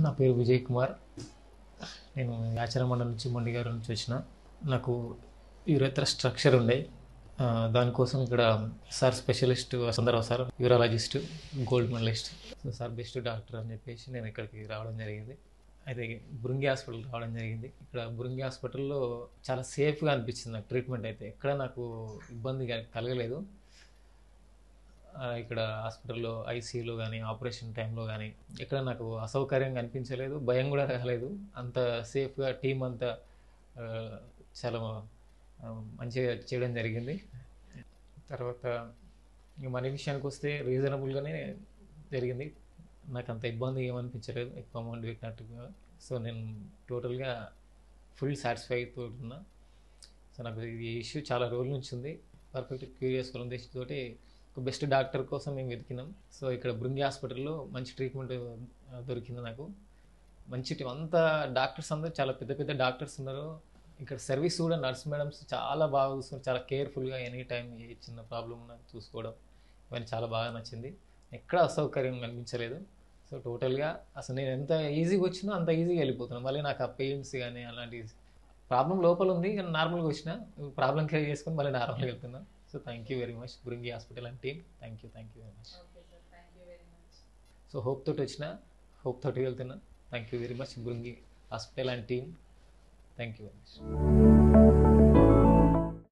నా పేరు విజయ్ కుమార్ నేను యాచర మండలం నుంచి మొండిగారు నుంచి వచ్చిన నాకు యూరేత్ర స్ట్రక్చర్ ఉండే ఆ, దానికోసం ఇక్కడ sir specialist Sundararao sir urologist gold medalist so sir best doctor అని చెప్పేసి నేను ఇక్కడికి రావడం జరిగింది అయితే బృంగి హాస్పిటల్ రావడం జరిగింది ఇక్కడ బృంగి హాస్పిటల్లో చాలా సేఫ్గా అనిపించింది నాకు ట్రీట్మెంట్ అయితే ఎక్కడ నాకు ఇబ్బంది గా- కలగలేదు ఆ, ఇక్కడ హాస్పిటల్లో ఐసీయూలో కానీ ఆపరేషన్ టైంలో కానీ ఎక్కడ నాకు అసౌకర్యంగా అనిపించలేదు భయం కూడా రాలేదు అంత సేఫ్గా టీం అంతా ఆ, చాలా ఆ, మంచిగా చేయడం జరిగింది తర్వాత ఇంక మనీ విషయానికి వస్తే రీజనబుల్గానే జరిగింది నాకు అంత ఇబ్బంది ఏమనిపించలేదు ఎక్కువ అమౌంట్ పెట్టినట్టుగా సో నేను టోటల్గా ఫుల్ సాటిస్ఫై ఉన్నా సో నాకు ఈ ఇష్యూ చాలా రోజుల నుంచి ఉంది పర్ఫెక్ట్ క్యూరియస్ ఉద్దేశంతో ఒక బెస్ట్ డాక్టర్ కోసం మేము వెతికినాం సో ఇక్కడ బృంగి హాస్పిటల్లో మంచి ట్రీట్మెంట్ దొరికింది నాకు మంచి టీ- అంతా డాక్టర్స్ అందరూ చాలా పెద్ద పెద్ద డాక్టర్స్ ఉన్నారు ఇక్కడ సర్వీస్ కూడా నర్స్ మేడమ్స్ చాలా బాగా చూస్తున్నారు చాలా కేర్ఫుల్గా ఎనీ టైం ఏ చిన్న ప్రాబ్లం ఉన్నా చూసుకోవడం ఇవన్నీ చాలా బాగా నచ్చింది ఎక్కడ అసౌకర్యం కనిపించలేదు సో టోటల్గా అసలు నేను ఎంత ఈజీగా వచ్చినా అంత ఈజీగా వెళ్ళిపోతున్నాను మళ్ళీ నాకు ఆ పెయిన్స్ కానీ అలాంటి ప్రాబ్లం లోపల ఉంది కానీ నార్మల్గా వచ్చిన ప్రాబ్లం క్లియర్ చేసుకొని మళ్ళీ నార్మల్గా వెళ్తున్నాను so thank you very much Bhrungi hospital and team thank you thank you very much okay sir thank you very much so hope తోటి వచ్చిన హోప్ తోటి వెళ్తున్నా thank you very much Bhrungi hospital and team thank you very much